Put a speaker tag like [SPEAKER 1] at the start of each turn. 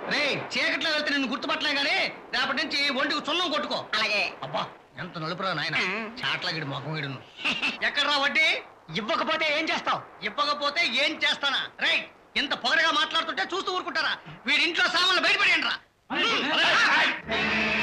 [SPEAKER 1] రే చీకట్లో వెళ్తే నిన్ను గుర్తుపట్టలే గానీ రేపటి నుంచి ఒంటికి చున్నం కొట్టుకో
[SPEAKER 2] అలాగే
[SPEAKER 1] అబ్బా ఎంత నలుపురా నాయన
[SPEAKER 2] ఆ.
[SPEAKER 1] చాట్లగిడి మొఖం వీడును ఎక్కడ్రా వడ్డీ
[SPEAKER 3] ఇవ్వకపోతే ఏం చేస్తావు
[SPEAKER 1] ఇవ్వకపోతే ఏం చేస్తానా రైట్ ఇంత పొగరగా మాట్లాడుతుంటే చూస్తూ ఊరుకుంటారా వీడి ఇంట్లో సామాన్లు బయటపడేయండి రా